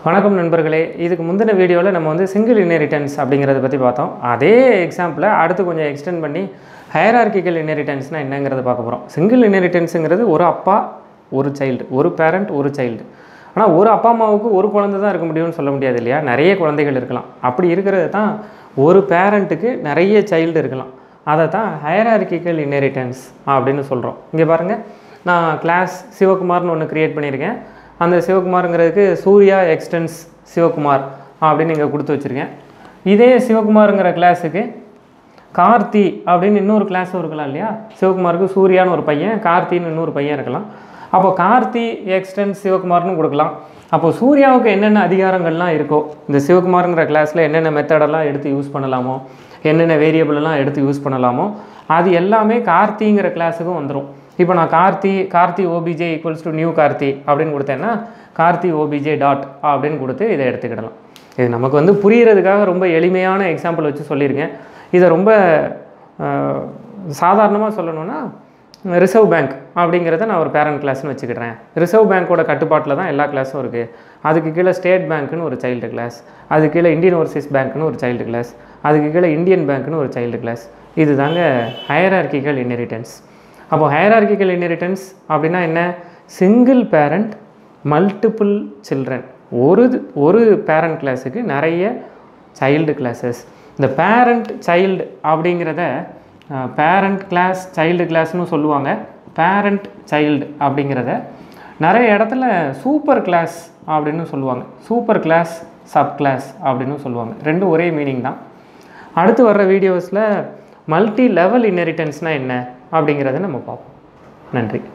வணக்கம் நண்பர்களே இதுக்கு முந்தின வீடியோவில் நம்ம வந்து சிங்கிள் இன்ஹெரிட்டன்ஸ் அப்படிங்கிறத பற்றி பார்த்தோம் அதே எக்ஸாம்பிளை அடுத்து கொஞ்சம் எக்ஸ்டெண்ட் பண்ணி ஹையரார்கிக்கல் இன்ஹெரிட்டன்ஸ்னால் என்னங்கிறத பார்க்க போகிறோம் சிங்கிள் இன்ஹெரிட்டன்ஸுங்கிறது ஒரு அப்பா ஒரு சைல்டு ஒரு பேரண்ட் ஒரு சைல்டு ஆனால் ஒரு அப்பா அம்மாவுக்கு ஒரு குழந்தை தான் இருக்க முடியும்னு சொல்ல முடியாது இல்லையா நிறைய குழந்தைகள் இருக்கலாம் அப்படி இருக்கிறது தான் ஒரு பேரண்ட்டுக்கு நிறைய சைல்டு இருக்கலாம் அதை தான் ஹையரார்கிக்கல் இன்ஹெரிட்டன்ஸ் அப்படின்னு சொல்கிறோம் இங்கே பாருங்கள் நான் கிளாஸ் சிவகுமார்னு ஒன்று க்ரியேட் பண்ணியிருக்கேன் அந்த சிவகுமாருங்கிறதுக்கு சூர்யா எக்ஸ்டென்ஸ் சிவகுமார் அப்படின்னு இங்கே கொடுத்து வச்சுருக்கேன் இதே சிவகுமாருங்கிற கிளாஸுக்கு கார்த்தி அப்படின்னு இன்னொரு கிளாஸும் இருக்கலாம் இல்லையா சிவகுமாருக்கு சூர்யான்னு ஒரு பையன் கார்த்தின்னு இன்னொரு பையன் இருக்கலாம் அப்போ கார்த்தி எக்ஸ்டென்ஸ் சிவகுமார்னு கொடுக்கலாம் அப்போ சூர்யாவுக்கு என்னென்ன அதிகாரங்கள்லாம் இருக்கோ இந்த சிவகுமாருங்கிற கிளாஸில் என்னென்ன மெத்தடெல்லாம் எடுத்து யூஸ் பண்ணலாமோ என்னென்ன வேரியபிள் எல்லாம் எடுத்து யூஸ் பண்ணலாமோ அது எல்லாமே கார்த்திங்கிற கிளாஸுக்கும் வந்துடும் இப்போ நான் Karthi Karthi OBJ equals to new Karthi அப்படின்னு கொடுத்தேன்னா கார்த்தி ஓபிஜே டாட் அப்படின்னு கொடுத்து இதை எடுத்துக்கிடலாம் இது நமக்கு வந்து புரியறதுக்காக ரொம்ப எளிமையான எக்ஸாம்பிள் வச்சு சொல்லியிருக்கேன் இதை ரொம்ப சாதாரணமாக சொல்லணும்னா ரிசர்வ் பேங்க் அப்படிங்கிறத நான் ஒரு பேரண்ட் கிளாஸ்னு வச்சுக்கிடுறேன் ரிசர்வ் பேங்க்கோட கட்டுப்பாட்டில் தான் எல்லா கிளாஸும் இருக்குது அதுக்கு கீழே ஸ்டேட் பேங்க்னு ஒரு சைல்டு கிளாஸ் அதுக்கு கீழே இந்தியன் ஓவர்சீஸ் பேங்க்னு ஒரு சைல்டு கிளாஸ் அதுக்கு கீழே இந்தியன் பேங்க்னு ஒரு சைல்டு கிளாஸ் இது தாங்க ஹையரார்கிக்கல் இன்ஹெரிட்டன்ஸ் அப்போ ஹையரார்கிக்கல் இன்ஹெரிட்டன்ஸ் அப்படின்னா என்ன சிங்கிள் பேரண்ட் மல்டிபிள் சில்ட்ரன் ஒரு ஒரு பேரண்ட் கிளாஸுக்கு நிறைய சைல்டு கிளாஸஸ் இந்த பேரண்ட் சைல்டு அப்படிங்கிறத பேரண்ட் கிளாஸ் சைல்டு கிளாஸ்னு சொல்லுவாங்க பேரண்ட் சைல்டு அப்படிங்கிறத நிறைய இடத்துல சூப்பர் கிளாஸ் அப்படின்னு சொல்லுவாங்க சூப்பர் கிளாஸ் சப் கிளாஸ் அப்படின்னு சொல்லுவாங்க ரெண்டும் ஒரே மீனிங் தான் அடுத்து வர்ற வீடியோஸில் மல்டி லெவல் இன்ஹெரிட்டன்ஸ்னால் என்ன அப்படிங்கிறத நம்ம பார்ப்போம் நன்றி